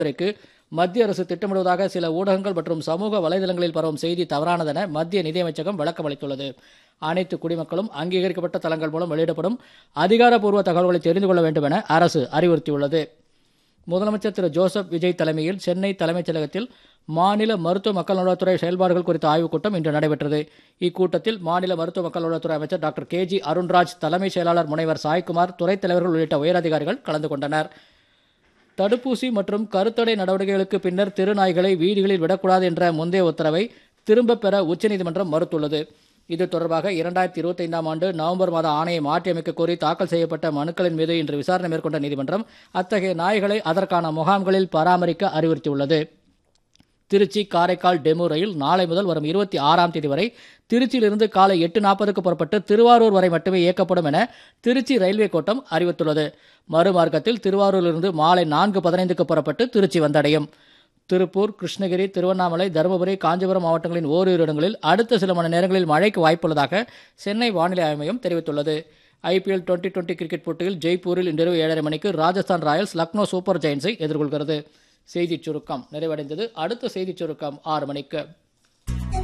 துறைக்கு மத்திய அரசு திட்டமிடுவதாக சில ஊடகங்கள் மற்றும் சமூக வலைதளங்களில் பரவும் செய்தி தவறானதென மத்திய நிதியமைச்சகம் விளக்கம் அளித்துள்ளது அனைத்து குடிமக்களும் அங்கீகரிக்கப்பட்ட தளங்கள் மூலம் வெளியிடப்படும் அதிகாரப்பூர்வ தகவல்களை தெரிந்து கொள்ள வேண்டும் என அரசு அறிவுறுத்தியுள்ளது முதலமைச்சர் திரு ஜோசப் விஜய் தலைமையில் சென்னை தலைமைச் செயலகத்தில் மாநில மருத்துவ மக்கள் நலத்துறை செயல்பாடுகள் குறித்த ஆய்வுக் கூட்டம் இன்று நடைபெற்றது இக்கூட்டத்தில் மாநில மருத்துவ மக்கள் நலத்துறை அமைச்சர் டாக்டர் கே ஜி அருண்ராஜ் தலைமைச் செயலாளர் முனைவர் சாய்குமார் துறைத் தலைவர்கள் உள்ளிட்ட உயரதிகாரிகள் கலந்து கொண்டனர் தடுப்பூசி மற்றும் கருத்தடை நடவடிக்கைகளுக்கு பின்னர் திருநாய்களை வீடுகளில் விடக்கூடாது என்ற முந்தைய உத்தரவை திரும்பப் பெற உச்சநீதிமன்றம் மறுத்துள்ளது இது தொடர்பாக இரண்டாயிரத்தி இருபத்தைந்தாம் ஆண்டு நவம்பர் மாத ஆணையை மாற்றியமைக்க கோரி தாக்கல் செய்யப்பட்ட மனுக்களின் மீது இன்று விசாரணை மேற்கொண்ட நீதிமன்றம் அத்தகைய நாய்களை அதற்கான முகாம்களில் பராமரிக்க அறிவுறுத்தியுள்ளது திருச்சி காரைக்கால் டெமு ரயில் நாளை முதல் வரும் இருபத்தி ஆறாம் தேதி வரை திருச்சியிலிருந்து காலை எட்டு நாற்பதுக்கு புறப்பட்டு திருவாரூர் வரை மட்டுமே இயக்கப்படும் என திருச்சி ரயில்வே கோட்டம் அறிவித்துள்ளது மறுமார்க்கத்தில் திருவாரூரிலிருந்து மாலை நான்கு பதினைந்துக்கு புறப்பட்டு திருச்சி வந்தடையும் திருப்பூர் கிருஷ்ணகிரி திருவண்ணாமலை தருமபுரி காஞ்சிபுரம் மாவட்டங்களின் ஓரிரு இடங்களில் அடுத்த சில மணி நேரங்களில் மழைக்கு வாய்ப்புள்ளதாக சென்னை வானிலை ஆய்வு மையம் தெரிவித்துள்ளது ஐபிஎல் டுவெண்டி டுவெண்டி கிரிக்கெட் போட்டியில் ஜெய்ப்பூரில் இன்றிரவு ஏழரை மணிக்கு ராஜஸ்தான் ராயல்ஸ் லக்னோ சூப்பர் ஜெயின்ஸை எதிர்கொள்கிறது செய்திச் சுருக்கம் நிறைவடைந்தது அடுத்த செய்திச் சுருக்கம் ஆறு மணிக்கு